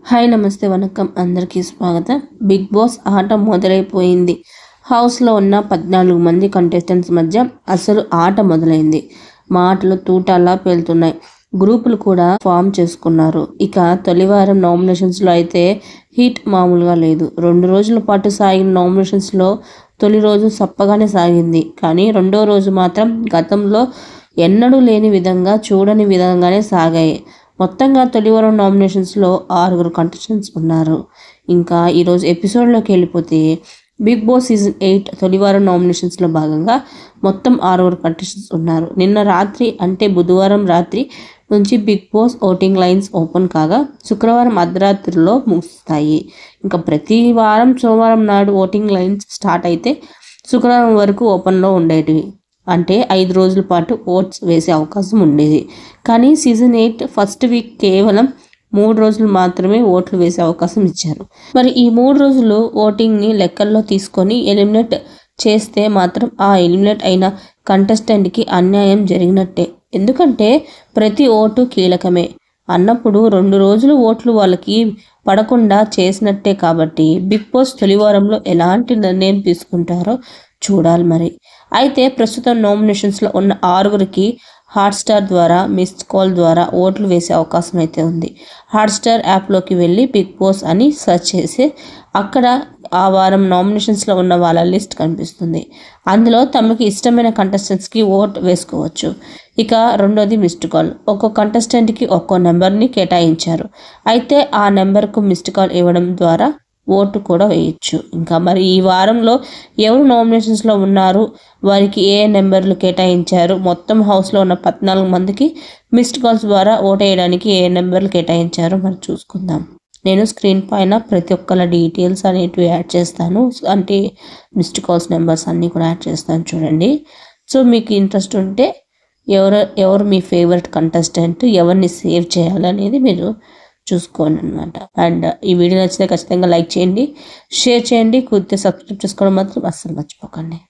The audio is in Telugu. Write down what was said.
హాయ్ నమస్తే వణకం అందరికీ స్వాగతం బిగ్ బాస్ ఆట మొదలైపోయింది హౌస్లో ఉన్న పద్నాలుగు మంది కంటెస్టెంట్స్ మధ్య అసలు ఆట మొదలైంది మాటలు తూటాలా పేలుతున్నాయి గ్రూపులు కూడా ఫామ్ చేసుకున్నారు ఇక తొలివారం నామినేషన్స్లో అయితే హీట్ మామూలుగా లేదు రెండు రోజుల పాటు సాగిన నామినేషన్స్లో తొలి రోజు సప్పగానే సాగింది కానీ రెండో రోజు మాత్రం గతంలో ఎన్నడూ లేని విధంగా చూడని విధంగానే సాగాయి మొత్తంగా తొలివారం నామినేషన్స్లో ఆరుగురు కంటెస్టెంట్స్ ఉన్నారు ఇంకా ఈరోజు ఎపిసోడ్లోకి వెళ్ళిపోతే బిగ్ బాస్ సీజన్ ఎయిట్ తొలివారం నామినేషన్స్లో భాగంగా మొత్తం ఆరుగురు కంటెస్టెంట్స్ ఉన్నారు నిన్న రాత్రి అంటే బుధవారం రాత్రి నుంచి Bigg Boss voting lines open కాగా శుక్రవారం అర్ధరాత్రిలో ముగుస్తాయి ఇంకా ప్రతి వారం సోమవారం నాడు ఓటింగ్ లైన్స్ స్టార్ట్ అయితే శుక్రవారం వరకు ఓపెన్లో ఉండేటివి అంటే ఐదు రోజుల పాటు ఓట్స్ వేసే అవకాశం ఉండేది కానీ సీజన్ ఎయిట్ ఫస్ట్ వీక్ కేవలం మూడు రోజులు మాత్రమే ఓట్లు వేసే అవకాశం ఇచ్చారు మరి ఈ మూడు రోజులు ఓటింగ్ని లెక్కల్లో తీసుకొని ఎలిమినేట్ చేస్తే మాత్రం ఆ ఎలిమినేట్ అయిన కంటెస్టెంట్కి అన్యాయం జరిగినట్టే ఎందుకంటే ప్రతి ఓటు కీలకమే అన్నప్పుడు రెండు రోజులు ఓట్లు వాళ్ళకి పడకుండా చేసినట్టే కాబట్టి బిగ్ బాస్ తొలివారంలో ఎలాంటి నిర్ణయం తీసుకుంటారో చూడాలి మరి అయితే ప్రస్తుతం నామినేషన్స్లో ఉన్న ఆరుగురికి హాట్స్టార్ ద్వారా మిస్డ్ కాల్ ద్వారా ఓట్లు వేసే అవకాశం అయితే ఉంది హాట్స్టార్ యాప్లోకి వెళ్ళి బిగ్ బాస్ అని సెర్చ్ చేసి అక్కడ ఆ వారం నామినేషన్స్లో ఉన్న వాళ్ళ లిస్ట్ కనిపిస్తుంది అందులో తమకి ఇష్టమైన కంటెస్టెంట్స్కి ఓట్ వేసుకోవచ్చు ఇక రెండోది మిస్డ్ కాల్ ఒక్కో కంటెస్టెంట్కి ఒక్కో నెంబర్ని కేటాయించారు అయితే ఆ నెంబర్కు మిస్డ్ కాల్ ఇవ్వడం ద్వారా ఓటు కూడా వేయచ్చు ఇంకా మరి ఈ వారంలో ఎవరు నామినేషన్స్లో ఉన్నారు వారికి ఏ నెంబర్లు కేటాయించారు మొత్తం హౌస్లో ఉన్న పద్నాలుగు మందికి మిస్డ్ కాల్స్ ద్వారా ఓటు వేయడానికి ఏ నెంబర్లు కేటాయించారో మరి చూసుకుందాం నేను స్క్రీన్ పైన ప్రతి ఒక్కళ్ళ డీటెయిల్స్ అనేటివి యాడ్ చేస్తాను అంటే మిస్డ్ కాల్స్ నెంబర్స్ అన్నీ కూడా యాడ్ చేస్తాను చూడండి సో మీకు ఇంట్రెస్ట్ ఉంటే ఎవరు ఎవరు మీ ఫేవరెట్ కంటెస్టెంట్ ఎవరిని సేవ్ చేయాలనేది మీరు చూసుకోండి అనమాట అండ్ ఈ వీడియో నచ్చితే ఖచ్చితంగా లైక్ చేయండి షేర్ చేయండి కుదిరితే సబ్స్క్రైబ్ చేసుకోవడం మాత్రం అస్సలు మర్చిపోకండి